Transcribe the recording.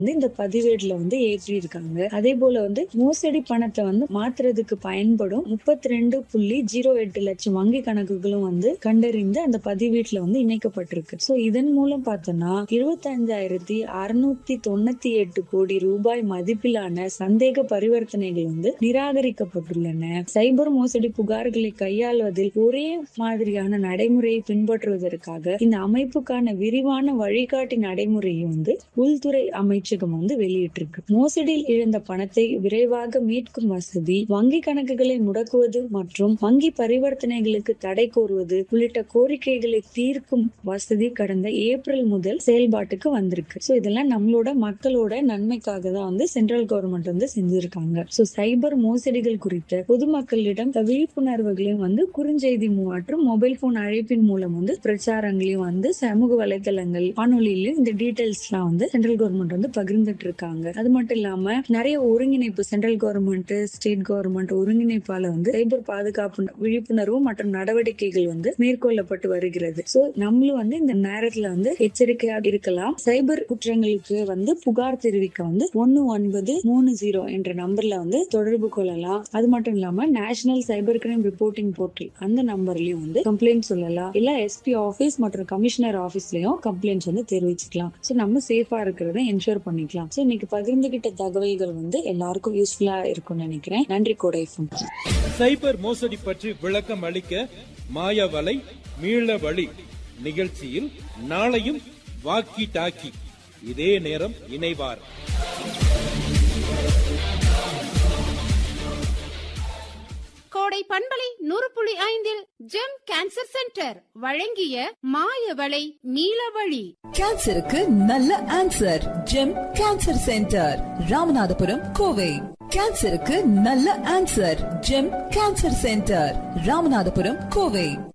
வந்து இந்த பதிவேடுல வந்து ஏற்றி இருக்காங்க அதே போல வந்து மோசடி பணத்தை வந்து மாத்துறதுக்கு பயன்படும் முப்பத்தி ரெண்டு புள்ளி ஜீரோ எட்டு லட்சம் வங்கி கணக்குகளும் வந்து கண்டறிந்து அந்த பதிவேட்டுல வந்து இணைக்கப்பட்டிருக்கு சோ இதன் மூலம் பார்த்தோம்னா இருபத்தஞ்சாயிரத்தி அறுநூத்தி தொண்ணூத்தி எட்டு கோடி ரூபாய் மதிப்பிலான சந்தேக பரிவர்த்தனைகள் வந்து நிராகரிக்கப்பட்டுள்ளன சைபர் மோசடி புகார்களை கையாள்வதில் ஒரே மாதிரியான நடைமுறையை பின்பற்றுவதற்காக இந்த அமைப்புக்கான விரிவான வழிகாட்டி நடைமுறையை வந்து உள்துறை அமைச்சகம் வந்து வெளியிட்டிருக்கு மோசடியில் இழந்த பணத்தை விரைவாக மீட்கும் வசதி வங்கி கணக்குகளை முடக்குவது மற்றும் வங்கி பரிவர்த்தனைகளுக்கு தடை கோருவது உள்ளிட்ட கோரிக்கைகளை தீர்க்கும் வசதி கடந்த ஏப்ரல் முதல் செயல்பாட்டுக்கு வந்திருக்கு சோ இதெல்லாம் நம்மளோட மக்களோட நன்மைக்காக தான் வந்து சென்ட்ரல் கவர்மெண்ட் வந்து செஞ்சிருக்காங்க சோ சைபர் மோசடிகள் குறித்த பொதுமக்களிடம் விழிப்புணர்வுகளையும் வந்து குறுஞ்செய்தி மற்றும் மொபைல் போன் அழைப்பின் மூலம் வந்து பிரச்சாரங்களையும் வந்து சமூக வலைதளங்கள் வானொலியிலும் இந்த டீடைல்ஸ் எல்லாம் வந்து சென்ட்ரல் கவர்மெண்ட் வந்து பகிர்ந்துட்டு இருக்காங்க அது மட்டும் இல்லாம நிறைய ஒருங்கிணைப்பு சென்ட்ரல் கவர்மெண்ட் ஸ்டேட் கவர்மெண்ட் ஒருங்கிணைப்பால வந்து சைபர் பாதுகாப்பு விழிப்புணர்வு மற்றும் நடவடிக்கைகள் வந்து மேற்கொள்ளப்பட்டு வருகிறது சோ நம்மளும் வந்து இந்த நேரத்துல வந்து எச்சரிக்கையா இருக்கலாம் சைபர் குற்றங்களுக்கு வந்து புகார் தெரிவிக்க வந்து ஒன்னு ஒன்பது மூணு ஜீரோ என்ற நம்பர்ல வந்து தொடர்பு கொள்ளலாம் அது மட்டும் இல்லாம national cyber crime reporting portal அந்த நம்பர்லயும் வந்து கம்ப்ளைண்ட் சொல்லலாம் இல்ல எஸ்பி ஆபீஸ் மற்றும் கமிஷனர் ஆபீஸ்லயும் கம்ப்ளைண்ட்ஸ் வந்து தெரிவிச்சுக்கலாம் சோ நம்ம சேஃபா இருக்கிறத என்ஷூர் பண்ணிக்கலாம் சோ இன்னைக்கு பகிர்ந்துகிட்ட தகவல்கள் வந்து எல்லாருக்கும் யூஸ்ஃபுல்லா இருக்கும்னு நினைக்கிறேன் நன்றி கோடைஃபம் சைபர் மோசடி பற்றி விளக்கம் அளிக்க மாயவலை மீள வழி நிகழ்ச்சியில் நாளையும் வாக்கி டாக்கி இதே நேரம் இணைவார் கோடை பண்பலை நூறு புள்ளி ஐந்தில் ஜெம் கேன்சர் சென்டர் வழங்கிய மாயவளை நீலவழி கேன்சருக்கு நல்ல answer GEM cancer centre Ramanathapuram Kovai கேன்சருக்கு நல்ல answer GEM cancer centre Ramanathapuram Kovai